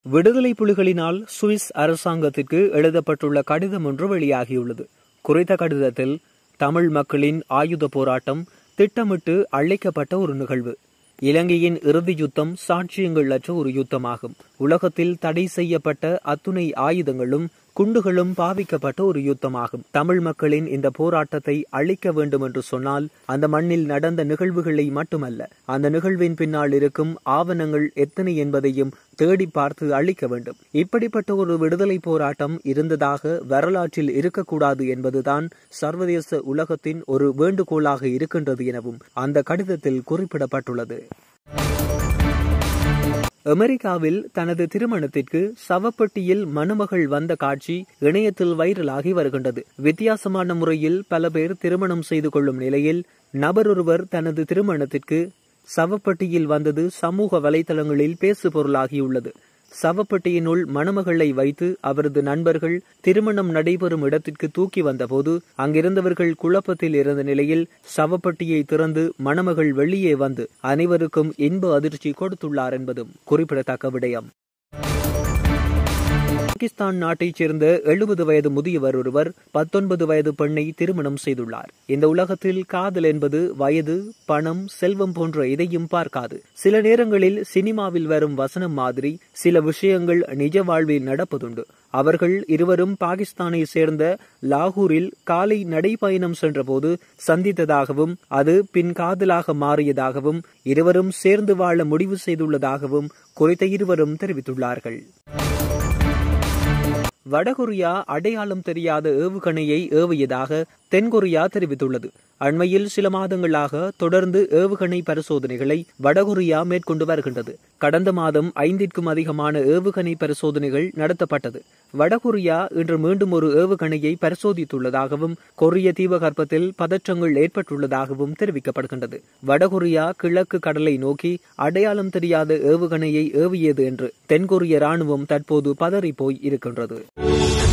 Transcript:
விடுதலை புலிகளினால் சுவிஸ் அரசாங்கத்திற்கு எழுதப்பட்டுள்ள கடிதம் ஒன்று வெளியாகியுள்ளது குறித்த கடிதத்தில் தமிழ் மக்களின் ஆயுத போராட்டம் திட்டமிட்டு அழைக்கப்பட்ட ஒரு நிகழ்வு இலங்கையின் இறுதி யுத்தம் சாட்சியங்கள் அற்ற ஒரு யுத்தமாகும் உலகத்தில் தடை செய்யப்பட்ட அத்துணை ஆயுதங்களும் குண்டுகளும் பாவிக்கப்பட்ட ஒரு யுத்தமாகும் தமிழ் மக்களின் இந்த போராட்டத்தை அழிக்க வேண்டும் என்று சொன்னால் அந்த மண்ணில் நடந்த நிகழ்வுகளை மட்டுமல்ல அந்த நிகழ்வின் பின்னால் இருக்கும் ஆவணங்கள் எத்தனை என்பதையும் தேடி பார்த்து அழிக்க வேண்டும் இப்படிப்பட்ட ஒரு விடுதலை போராட்டம் இருந்ததாக வரலாற்றில் இருக்கக்கூடாது என்பதுதான் சர்வதேச உலகத்தின் ஒரு வேண்டுகோளாக இருக்கின்றது எனவும் அந்த கடிதத்தில் குறிப்பிடப்பட்டுள்ளது அமெரிக்காவில் தனது திருமணத்திற்கு சவப்பட்டியில் மணமகள் வந்த காட்சி இணையத்தில் வைரலாகி வருகின்றது வித்தியாசமான முறையில் பல பேர் திருமணம் செய்து கொள்ளும் நிலையில் நபரொருவர் தனது திருமணத்திற்கு சவப்பட்டியில் வந்தது சமூக வலைதளங்களில் பேசு பொருளாகியுள்ளது சவப்பட்டியினுள் மணமகளை வைத்து அவரது நண்பர்கள் திருமணம் நடைபெறும் இடத்திற்கு தூக்கி வந்தபோது அங்கிருந்தவர்கள் குழப்பத்தில் இருந்த நிலையில் சவப்பட்டியை திறந்து மணமகள் வெளியே வந்து அனைவருக்கும் இன்ப அதிர்ச்சி கொடுத்துள்ளார் என்பதும் குறிப்பிடத்தக்க விடயம் பாகிஸ்தான் நாட்டைச் சேர்ந்த எழுபது வயது முதியவர் ஒருவர் பத்தொன்பது வயது பெண்ணை திருமணம் செய்துள்ளார் இந்த உலகத்தில் காதல் என்பது வயது பணம் செல்வம் போன்ற எதையும் பார்க்காது சில நேரங்களில் சினிமாவில் வரும் வசனம் மாதிரி சில விஷயங்கள் நிஜ வாழ்வில் நடப்பதுண்டு அவர்கள் இருவரும் பாகிஸ்தானை சேர்ந்த லாகூரில் காலை நடைபயணம் சென்றபோது சந்தித்ததாகவும் அது பின் காதலாக மாறியதாகவும் இருவரும் சேர்ந்து வாழ முடிவு செய்துள்ளதாகவும் குறித்த இருவரும் தெரிவித்துள்ளார்கள் வடகொரியா அடையாளம் தெரியாத ஏவுகணையை ஏவியதாக தென்கொரியா தெரிவித்துள்ளது அண்மையில் சில மாதங்களாக தொடர்ந்து ஏவுகணை பரிசோதனைகளை வடகொரியா மேற்கொண்டு வருகின்றது கடந்த மாதம் ஐந்திற்கும் அதிகமான ஏவுகணை பரிசோதனைகள் நடத்தப்பட்டது வடகொரியா இன்று மீண்டும் ஒரு ஏவுகணையை பரிசோதித்துள்ளதாகவும் கொரிய தீபகற்பத்தில் பதற்றங்கள் ஏற்பட்டுள்ளதாகவும் தெரிவிக்கப்படுகின்றது வடகொரியா கிழக்கு கடலை நோக்கி அடையாளம் தெரியாத ஏவுகணையை ஏவியது என்று தென்கொரிய ராணுவம் தற்போது பதறிப்போய் இருக்கின்றது